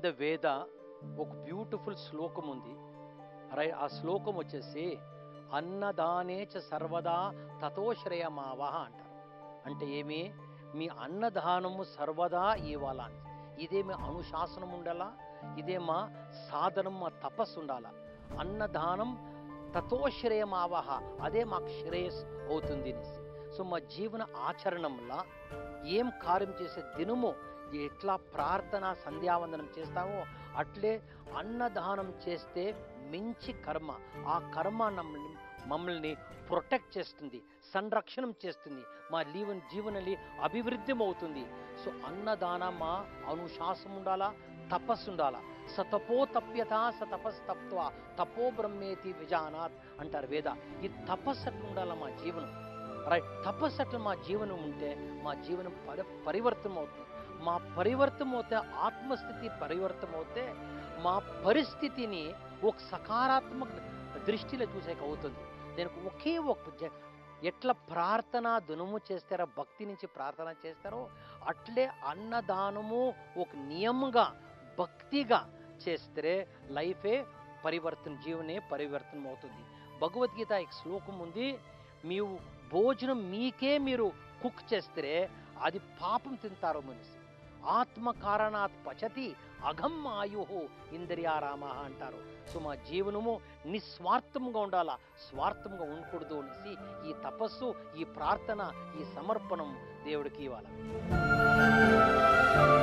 in the వేద ఒక beautiful శ్లోకం ఉంది రై ఆ శ్లోకం వచ్చేసి అన్నదానేచ సర్వదా తతోశ్రయమావహ అంటారు అంటే ఏమి మీ అన్నదానము సర్వదా ఇవ్వాలా అని ఇదే మీ అనుశాసనం ఉండాలా ఇదే మా సాధనం మా తపస్సు ఉండాలా అన్నదానం తతోశ్రయమావహ అదే మాకు శ్రేయస్ అవుతుంది అనేసి సో మా జీవన ఆచరణంలో ఏం కార్యం చేసే దినము ఎట్లా ప్రార్థన సంధ్యావందనం చేస్తామో అట్లే అన్నదానం చేస్తే మించి కర్మ ఆ కర్మ నమ్మల్ని మమ్మల్ని ప్రొటెక్ట్ చేస్తుంది సంరక్షణం చేస్తుంది మా జీవన జీవనలి అభివృద్ధి అవుతుంది సో అన్నదాన మా అనుశాసం ఉండాలా తపస్సు ఉండాలా సతపో తప్యత స తపస్తత్వ తపో బ్రహ్మేతి విజానాత్ అంటారు వేద ఈ తపస్సు అట్లా ఉండాలా మా జీవనం రైట్ తపస్సు అట్లా మా జీవనం ఉంటే మా జీవనం పరి పరివర్తనం అవుతుంది మా పరివర్తనం అవుతే ఆత్మస్థితి పరివర్తనం అవుతే మా పరిస్థితిని ఒక సకారాత్మక దృష్టిలో చూసేక అవుతుంది దీనికి ఒకే ఒక జ- ఎట్లా ప్రార్థన దునుము చేస్తారో భక్తి నుంచి ప్రార్థన చేస్తారో అట్లే అన్నదానము ఒక నియమంగా భక్తిగా చేస్తే లైఫే పరివర్తన జీవనే పరివర్తనం అవుతుంది భగవద్గీత ఈ శ్లోకం ఉంది మీరు భోజనం మీకే మీరు కుక్ చేస్తే అది పాపం తింటారు మనిషి ఆత్మ కారణాత్ పచతి అఘం ఆయు ఇంద్రియారామ అంటారు సో మా జీవనము నిస్వార్థంగా ఉండాలా స్వార్థంగా ఉండకూడదు అనేసి ఈ తపస్సు ఈ ప్రార్థన ఈ సమర్పణం దేవుడికి ఇవ్వాలి